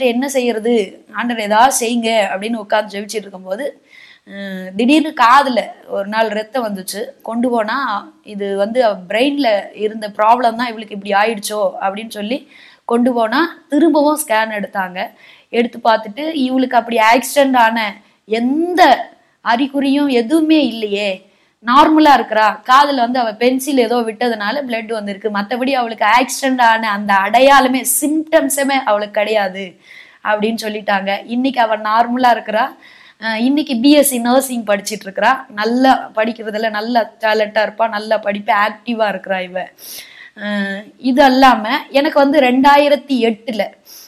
சரி என்ன செய்யறது ஆண்டவர் ஏதாவது செய்யுங்க அப்படின்னு உட்காந்து ஜெபிச்சிட்டு இருக்கும்போது அஹ், திடீர்னு காதுல ஒரு நாள் ரத்தம் வந்துச்சு கொண்டு போனா இது வந்து பிரெயின்ல இருந்த ப்ராப்ளம் தான் இவளுக்கு இப்படி ஆயிடுச்சோ அப்படின்னு சொல்லி கொண்டு போனா திரும்பவும் ஸ்கேன் எடுத்தாங்க எடுத்து பார்த்துட்டு இவளுக்கு அப்படி ஆக்சிடென்ட் ஆன எந்த அறிகுறியும் எதுவுமே இல்லையே நார்மலா இருக்கிறா காதுல வந்து அவ பென்சில் ஏதோ விட்டதுனால பிளட் வந்திருக்கு மத்தபடி அவளுக்கு ஆக்சிடென்ட் ஆன அந்த அடையாளமே சிம்டம்ஸுமே அவளுக்கு கிடையாது அப்படின்னு சொல்லிட்டாங்க இன்னைக்கு அவ நார்மலா இருக்கிறா அஹ் இன்னைக்கு பிஎஸ்சி நர்சிங் படிச்சிட்டு இருக்கிறா நல்லா படிக்கிறதுல நல்ல டேலண்டா இருப்பா நல்லா படிப்பு ஆக்டிவா இருக்கிறா இவ அஹ் இது அல்லாம எனக்கு வந்து ரெண்டாயிரத்தி எட்டுல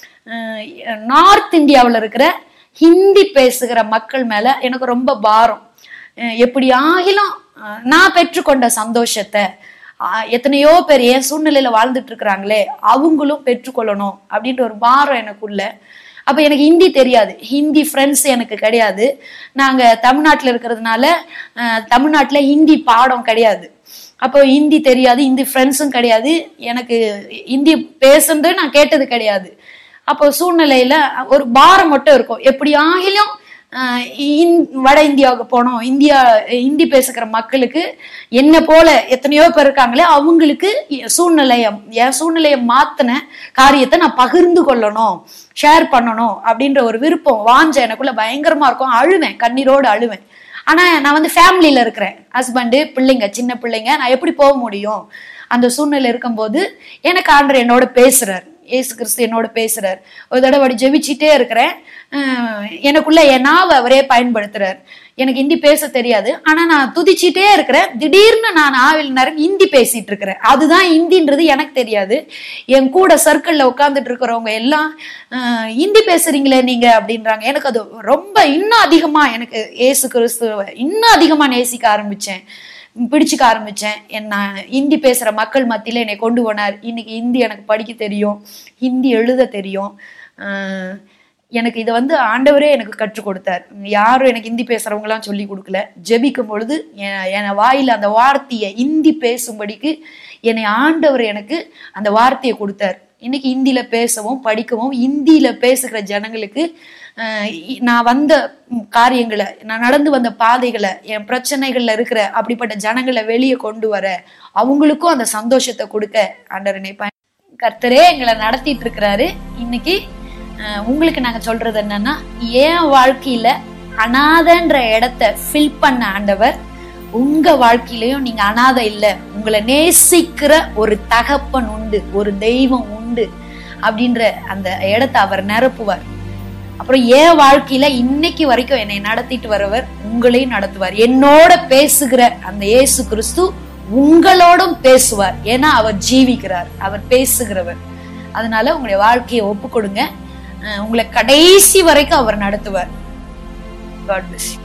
நார்த் இந்தியாவுல இருக்கிற ஹிந்தி பேசுகிற மக்கள் மேல எனக்கு ரொம்ப பாரம் அஹ் எப்படி ஆகிலும் அஹ் நான் பெற்றுக்கொண்ட சந்தோஷத்தை அஹ் எத்தனையோ பேர் என் சூழ்நிலையில வாழ்ந்துட்டு இருக்கிறாங்களே அவங்களும் பெற்றுக்கொள்ளணும் அப்படின்ற ஒரு பாரம் எனக்குள்ள அப்ப எனக்கு ஹிந்தி தெரியாது ஹிந்தி ஃப்ரெண்ட்ஸ் எனக்கு கிடையாது நாங்க தமிழ்நாட்டுல இருக்கிறதுனால அஹ் தமிழ்நாட்டுல ஹிந்தி பாடம் கிடையாது அப்போ ஹிந்தி தெரியாது ஹிந்தி ஃப்ரெண்ட்ஸும் கிடையாது எனக்கு ஹிந்தி பேசுறது நான் கேட்டது கிடையாது அப்போ சூழ்நிலையில ஒரு பாரம் மட்டும் இருக்கும் எப்படி ஆகிலும் ஆஹ் இந்- வட இந்தியாவுக்கு போனோம் இந்தியா ஹிந்தி பேசுகிற மக்களுக்கு என்ன போல எத்தனையோ பேர் இருக்காங்களே அவங்களுக்கு என் சூழ்நிலைய என் சூழ்நிலையை மாத்தின காரியத்தை நான் பகிர்ந்து கொள்ளணும் ஷேர் பண்ணணும் அப்படின்ற ஒரு விருப்பம் வாஞ்ச எனக்குள்ள பயங்கரமா இருக்கும் அழுவேன் கண்ணீரோடு அழுவேன் ஆனா நான் வந்து ஃபேமிலியில இருக்கிறேன் ஹஸ்பண்டு பிள்ளைங்க சின்ன பிள்ளைங்க நான் எப்படி போக முடியும் அந்த சூழ்நிலை இருக்கும்போது எனக்கு ஆண்டர் என்னோட பேசுறார் ஏசு கிறிஸ்து என்னோட பேசுறார் ஒரு தடவை அப்படி ஜெபிச்சிட்டே இருக்கிறேன் அஹ் எனக்குள்ள என் நாவை அவரே பயன்படுத்துறார் எனக்கு ஹிந்தி பேச தெரியாது ஆனா நான் துதிச்சிட்டே இருக்கிறேன் திடீர்னு நான் ஆவில் நேரம் ஹிந்தி பேசிட்டு இருக்கிறேன் அதுதான் ஹிந்தின்றது எனக்கு தெரியாது என் கூட சர்க்கிள்ல உட்கார்ந்துட்டு இருக்கிறவங்க எல்லாம் அஹ், ஹிந்தி பேசுறீங்களே நீங்க அப்படின்றாங்க எனக்கு அது ரொம்ப இன்னும் அதிகமா எனக்கு ஏசு கிறிஸ்துவ இன்னும் அதிகமா நேசிக்க ஆரம்பிச்சேன் பிடிச்சிக்க ஆரம்பிச்சேன் என்ன ஹிந்தி பேசுற மக்கள் மத்தியில என்னை கொண்டு போனார் இன்னைக்கு ஹிந்தி எனக்கு படிக்க தெரியும் ஹிந்தி எழுத தெரியும் அஹ், எனக்கு இதை வந்து ஆண்டவரே எனக்கு கற்றுக் கொடுத்தார் யாரும் எனக்கு ஹிந்தி பேசுறவங்கலாம் சொல்லி கொடுக்கல ஜெபிக்கும் பொழுது என் என் வாயில அந்த வார்த்தையை ஹிந்தி பேசும்படிக்கு என்னை ஆண்டவர் எனக்கு அந்த வார்த்தையை கொடுத்தார் இன்னைக்கு ஹிந்தியில பேசவும் படிக்கவும் ஹிந்தியில பேசுகிற ஜனங்களுக்கு அஹ், இ- நான் வந்த ம், காரியங்களை நான் நடந்து வந்த பாதைகளை என் பிரச்சனைகள்ல இருக்கிற அப்படிப்பட்ட ஜனங்களை வெளியே கொண்டு வர அவங்களுக்கும் அந்த சந்தோஷத்தை கொடுக்க ஆண்டவர் என்னை பயன் கர்த்தரே எங்களை நடத்திட்டு இருக்கிறாரு இன்னைக்கு அஹ், உங்களுக்கு நாங்க சொல்றது என்னன்னா என் வாழ்க்கையில அனாதைன்ற இடத்த ஃபில் பண்ண ஆண்டவர் உங்க வாழ்க்கையிலயும் நீங்க அனாதை இல்ல உங்களை நேசிக்கிற ஒரு தகப்பன் உண்டு ஒரு தெய்வம் உண்டு அப்படின்ற அந்த இடத்தை அவர் நிரப்புவார் அப்புறம் என் வாழ்க்கையில இன்னைக்கு வரைக்கும் என்னை நடத்திட்டு வரவர் உங்களையும் நடத்துவார் என்னோட பேசுகிற அந்த இயேசு கிறிஸ்து உங்களோடும் பேசுவார் ஏன்னா அவர் ஜீவிக்கிறார் அவர் பேசுகிறவர் அதனால உங்களுடைய வாழ்க்கையை ஒப்பு கொடுங்க அஹ் உங்களை கடைசி வரைக்கும் அவர் நடத்துவார் காட் பிளஸ்